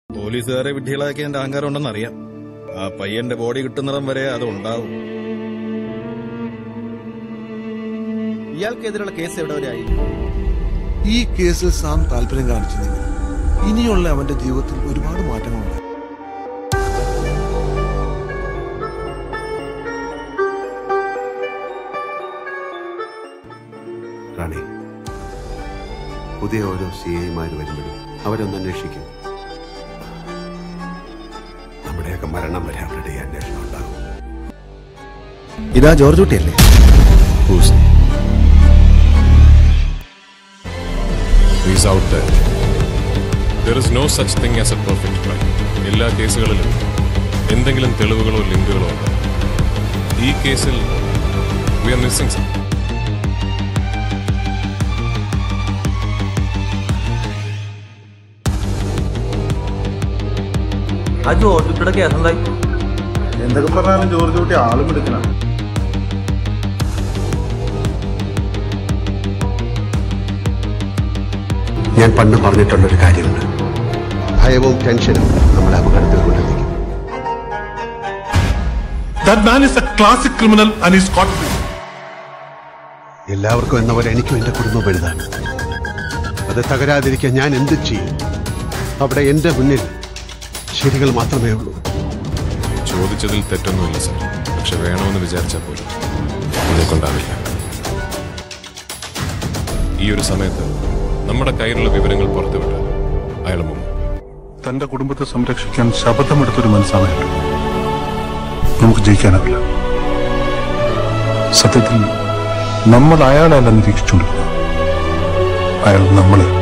പോലീസുകാരെ വിഡ്ഢികളാക്കി എന്റെ അഹങ്കാരം ഉണ്ടെന്ന് അറിയാം ആ പയ്യന്റെ ബോഡി കിട്ടുന്നിടം വരെ അത് ഉണ്ടാവും ഇയാൾക്കെതിരെയുള്ള കേസ് എവിടെ വരെ ആയി ഈ കേസിൽ സാം താല്പര്യം കാണിച്ചില്ലെങ്കിൽ ഇനിയുള്ള അവന്റെ ജീവിതത്തിൽ ഒരുപാട് മാറ്റങ്ങളുണ്ട് റാണി പുതിയ ഓരോ സി ഐമാർ വരുമ്പോഴും അവരൊന്ന് അന്വേഷിക്കും നമ്മുടെയൊക്കെ മരണം വരെ അവരുടെ ഈ അന്വേഷണം ഉണ്ടാകും ഇതാ ജോർജ് കുട്ടിയല്ലേ He's out there. There is no such thing as a perfect crime. എല്ലാ കേസുകളിലും എന്തെങ്കിലും തെളിവുകളോ ലിങ്കുകളോ ഉണ്ട് ഈ കേസിൽ വി ആർ മിസ്സിംഗ് സം ആ ജോർജ് കുട്ടിയുടെ കേസ് എന്തായി എന്തൊക്കെ പറഞ്ഞാലും ജോർജ് കുട്ടി ആളും എടുക്കണം ഞാൻ പണ്ട് പറഞ്ഞിട്ടുള്ളൊരു കാര്യമുണ്ട് ഭയവും ടെൻഷനും നമ്മളെ അപകടത്തിൽ കൊണ്ടെത്തിക്കും That man is a classic criminal and he's caught me. എല്ലാവർക്കും എന്ന പോലെ എനിക്കും എന്റെ കുടുംബം വലുതാണ് അത് തകരാതിരിക്കാൻ ഞാൻ എന്ത് ചെയ്യും അവിടെ എന്റെ മുന്നിൽ ശരികൾ മാത്രമേ ഉള്ളൂ ചോദിച്ചതിൽ തെറ്റൊന്നുമില്ല സർ പക്ഷെ വേണമെന്ന് വിചാരിച്ചാൽ പോലും നിങ്ങൾക്കുണ്ടാവില്ല ഈ ഒരു സമയത്ത് നമ്മുടെ കയ്യിലുള്ള വിവരങ്ങൾ പുറത്തുവിട്ടാൽ അയാൾ മുങ്ങും തന്റെ കുടുംബത്തെ സംരക്ഷിക്കാൻ ശപഥമെടുത്തൊരു മനസ്സാണ് അയാൾ നമുക്ക് ജയിക്കാനാവില്ല സത്യത്തിൽ നമ്മൾ അയാളല്ല നിരീക്ഷിച്ചുകൊണ്ടിരുന്നത് അയാൾ നമ്മളെ